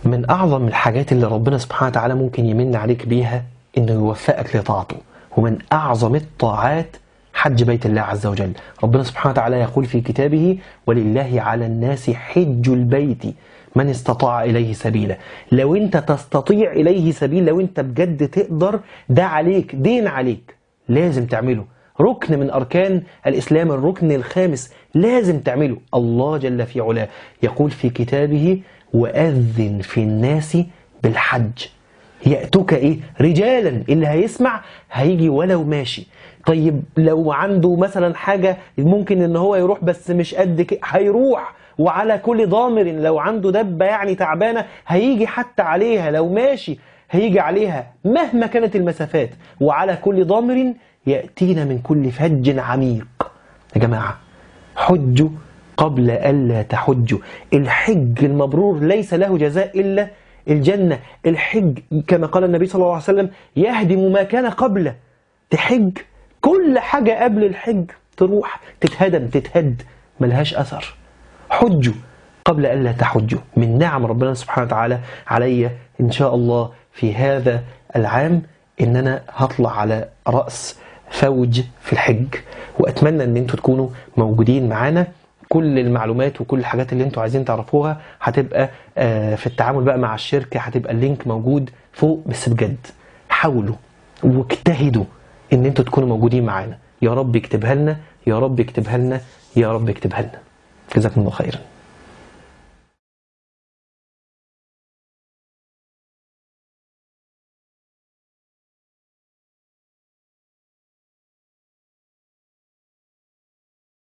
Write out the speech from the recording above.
من أعظم الحاجات اللي ربنا سبحانه وتعالى ممكن يمن عليك بيها إنه يوفقك لطاعته ومن أعظم الطاعات حج بيت الله عز وجل ربنا سبحانه وتعالى يقول في كتابه ولله على الناس حج البيت من استطاع إليه سبيلا لو أنت تستطيع إليه سبيل لو أنت بجد تقدر ده عليك دين عليك لازم تعمله ركن من أركان الإسلام الركن الخامس لازم تعمله الله جل في علاه يقول في كتابه وأذن في الناس بالحج يأتوك إيه رجالا اللي هيسمع هيجي ولو ماشي طيب لو عنده مثلا حاجة ممكن ان هو يروح بس مش قد كده هيروح وعلى كل ضامر لو عنده دبة يعني تعبانة هيجي حتى عليها لو ماشي هيجي عليها مهما كانت المسافات وعلى كل ضامر يأتينا من كل فج عميق يا جماعة حجوا قبل ألا تحجوا الحج المبرور ليس له جزاء إلا الجنة الحج كما قال النبي صلى الله عليه وسلم يهدم ما كان قبله تحج كل حاجة قبل الحج تروح تتهدم تتهد ملهاش أثر حجوا قبل ألا تحجوا من نعم ربنا سبحانه وتعالى علي إن شاء الله في هذا العام إن أنا هطلع على رأس فوج في الحج وأتمنى أن أنتوا تكونوا موجودين معانا كل المعلومات وكل الحاجات اللي انتوا عايزين تعرفوها هتبقى آه، في التعامل بقى مع الشركة هتبقى اللينك موجود فوق بس بجد حاولوا واجتهدوا ان انتوا تكونوا موجودين معانا يا رب يكتبها لنا يا رب يكتبها لنا يا رب يكتبها لنا جزاكم الله خيرا